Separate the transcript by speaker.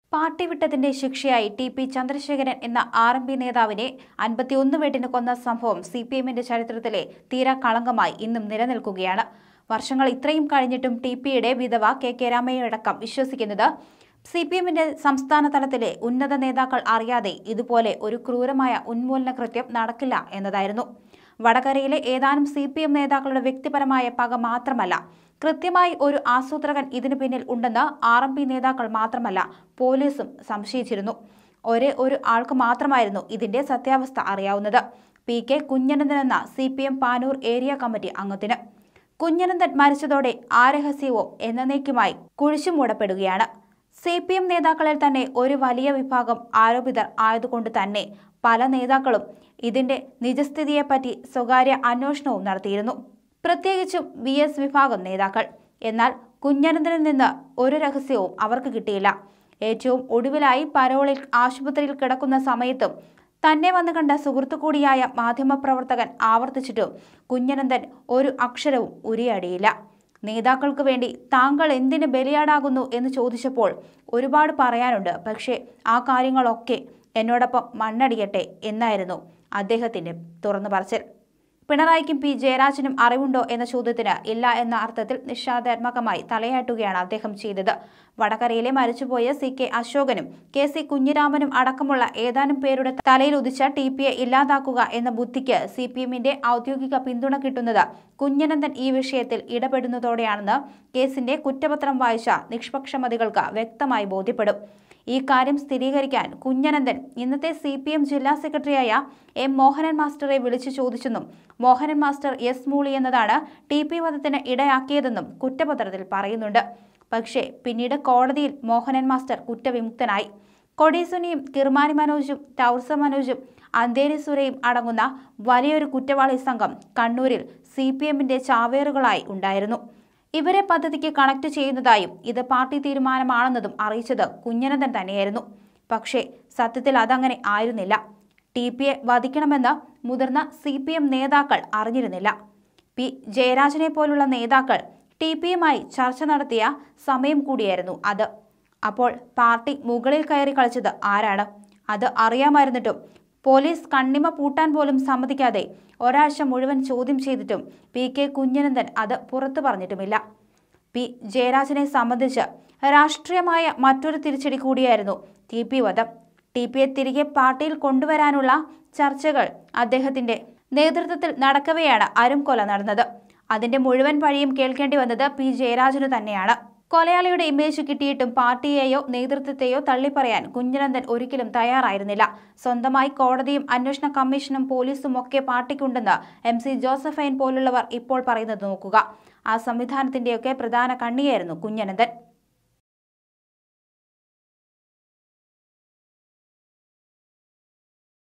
Speaker 1: party വിട്ടതിന്റെ ശിക്ഷയായി ടി പി ചന്ദ്രശേഖരൻ എന്ന ആർ എം പി നേതാവിനെ അൻപത്തിയൊന്ന് വെട്ടിന് കൊന്ന സംഭവം സി പി എമ്മിന്റെ ചരിത്രത്തിലെ തീരാ കളങ്കമായി ഇന്നും നിലനിൽക്കുകയാണ് വർഷങ്ങൾ ഇത്രയും കഴിഞ്ഞിട്ടും ടി പിയുടെ വിധവ കെ കെ രാമയ്യടക്കം വിശ്വസിക്കുന്നത് സി പി എമ്മിന്റെ സംസ്ഥാന തലത്തിലെ ഉന്നത നേതാക്കൾ അറിയാതെ ഇതുപോലെ ഒരു ക്രൂരമായ ഉന്മൂലന കൃത്യം നടക്കില്ല എന്നതായിരുന്നു വടകരയിലെ ഏതാനും സി പി എം നേതാക്കളുടെ വ്യക്തിപരമായ പക മാത്രമല്ല കൃത്യമായി ഒരു ആസൂത്രകൻ ഇതിനു പിന്നിൽ ഉണ്ടെന്ന് ആർ എം പി നേതാക്കൾ മാത്രമല്ല പോലീസും സംശയിച്ചിരുന്നു ഒരേ ഒരു ആൾക്ക് മാത്രമായിരുന്നു ഇതിന്റെ സത്യാവസ്ഥ അറിയാവുന്നത് പി കെ കുഞ്ഞനന്ദൻ എന്ന സി പി എം പാനൂർ ഏരിയ കമ്മിറ്റി അംഗത്തിന് കുഞ്ഞനന്ദൻ മരിച്ചതോടെ ആ രഹസ്യവും എന്നേക്കുമായി കുഴിച്ചുമൂടപ്പെടുകയാണ് സി പി എം നേതാക്കളിൽ തന്നെ ഒരു വലിയ വിഭാഗം ആരോപിതർ ആയതുകൊണ്ട് തന്നെ പല നേതാക്കളും ഇതിന്റെ നിജസ്ഥിതിയെപ്പറ്റി സ്വകാര്യ അന്വേഷണവും നടത്തിയിരുന്നു പ്രത്യേകിച്ചും വി എസ് വിഭാഗം നേതാക്കൾ എന്നാൽ കുഞ്ഞനന്ദനിൽ നിന്ന് ഒരു രഹസ്യവും അവർക്ക് കിട്ടിയില്ല ഏറ്റവും ഒടുവിലായി പരോളിൽ ആശുപത്രിയിൽ കിടക്കുന്ന സമയത്തും തന്നെ വന്നു കണ്ട സുഹൃത്തു കൂടിയായ മാധ്യമപ്രവർത്തകൻ ആവർത്തിച്ചിട്ടും കുഞ്ഞനന്ദൻ ഒരു അക്ഷരവും ഉരിയാടിയില്ല നേതാക്കൾക്ക് വേണ്ടി താങ്കൾ എന്തിന് ബലിയാടാകുന്നു എന്ന് ചോദിച്ചപ്പോൾ ഒരുപാട് പറയാനുണ്ട് പക്ഷേ ആ കാര്യങ്ങളൊക്കെ എന്നോടൊപ്പം മണ്ണടിയട്ടെ എന്നായിരുന്നു അദ്ദേഹത്തിന്റെ തുറന്നു പറച്ചിൽ പിണറായിക്കും പി ജയരാജനും അറിവുണ്ടോ എന്ന ചോദ്യത്തിന് ഇല്ല എന്ന അർത്ഥത്തിൽ നിഷേധാത്മകമായി തലയാട്ടുകയാണ് അദ്ദേഹം ചെയ്തത് വടകരയിലെ മരിച്ചുപോയ സി കെ അശോകനും കെ സി കുഞ്ഞിരാമനും അടക്കമുള്ള ഏതാനും പേരുടെ തലയിൽ ഉദിച്ച ടി പിയെ ഇല്ലാതാക്കുക എന്ന ബുദ്ധിക്ക് സി പി എമ്മിന്റെ ഔദ്യോഗിക പിന്തുണ കിട്ടുന്നത് കുഞ്ഞനന്ദൻ ഈ വിഷയത്തിൽ ഇടപെടുന്നതോടെയാണെന്ന് കേസിന്റെ കുറ്റപത്രം വായിച്ച നിഷ്പക്ഷമതികൾക്ക് വ്യക്തമായി ബോധ്യപ്പെടും ഈ കാര്യം സ്ഥിരീകരിക്കാൻ കുഞ്ഞനന്ദൻ ഇന്നത്തെ സി പി എം ജില്ലാ സെക്രട്ടറിയായ എം മോഹനൻ മാസ്റ്ററെ വിളിച്ചു ചോദിച്ചെന്നും മോഹനൻ മാസ്റ്റർ എസ് മൂളി എന്നതാണ് ടി പി വധത്തിന് ഇടയാക്കിയതെന്നും കുറ്റപത്രത്തിൽ പറയുന്നുണ്ട് പക്ഷേ പിന്നീട് കോടതിയിൽ മോഹനൻ മാസ്റ്റർ കുറ്റവിമുക്തനായി കൊടീസുനിയും കിർമാനി മനോജും ടൗർസ മനോജും അന്തേരി സുരയും അടങ്ങുന്ന വലിയൊരു കുറ്റവാളി സംഘം കണ്ണൂരിൽ സി പി എമ്മിന്റെ ചാവേറുകളായി ഉണ്ടായിരുന്നു ഇവരെ പദ്ധതിക്ക് കണക്ട് ചെയ്യുന്നതായും ഇത് പാർട്ടി തീരുമാനമാണെന്നതും അറിയിച്ചത് കുഞ്ഞനന്ദൻ തന്നെയായിരുന്നു പക്ഷേ സത്യത്തിൽ അതങ്ങനെ ആയിരുന്നില്ല ടി പിയെ വധിക്കണമെന്ന് മുതിർന്ന സി പി എം നേതാക്കൾ അറിഞ്ഞിരുന്നില്ല പി ജയരാജനെ പോലുള്ള നേതാക്കൾ ടി പിയുമായി ചർച്ച നടത്തിയ സമയം കൂടിയായിരുന്നു അത് അപ്പോൾ പാർട്ടി മുകളിൽ കയറി കളിച്ചത് ആരാണ് അത് അറിയാമായിരുന്നിട്ടും പോലീസ് കണ്ണിമ പൂട്ടാൻ പോലും സമ്മതിക്കാതെ ഒരാഴ്ച മുഴുവൻ ചോദ്യം ചെയ്തിട്ടും പി കെ കുഞ്ഞനന്ദൻ അത് പുറത്തു പറഞ്ഞിട്ടുമില്ല പി ജയരാജനെ സംബന്ധിച്ച് രാഷ്ട്രീയമായ മറ്റൊരു തിരിച്ചടി കൂടിയായിരുന്നു ടി പി വധം ടി പിയെ തിരികെ പാർട്ടിയിൽ കൊണ്ടുവരാനുള്ള ചർച്ചകൾ അദ്ദേഹത്തിന്റെ നേതൃത്വത്തിൽ നടക്കവെയാണ് അരും കൊല നടന്നത് അതിന്റെ മുഴുവൻ വഴിയും കേൾക്കേണ്ടി വന്നത് പി ജയരാജന് തന്നെയാണ് കൊലയാളിയുടെ ഇമേജ് കിട്ടിയിട്ടും പാർട്ടിയെയോ നേതൃത്വത്തെയോ തള്ളിപ്പറയാൻ കുഞ്ഞനന്ദൻ ഒരിക്കലും തയ്യാറായിരുന്നില്ല സ്വന്തമായി കോടതിയും അന്വേഷണ കമ്മീഷനും പോലീസും ഒക്കെ പാർട്ടിക്കുണ്ടെന്ന് എം സി ജോസഫൈൻ പോലുള്ളവർ ഇപ്പോൾ പറയുന്നത് നോക്കുക ആ സംവിധാനത്തിന്റെയൊക്കെ പ്രധാന കണ്ണിയായിരുന്നു കുഞ്ഞനന്ദൻ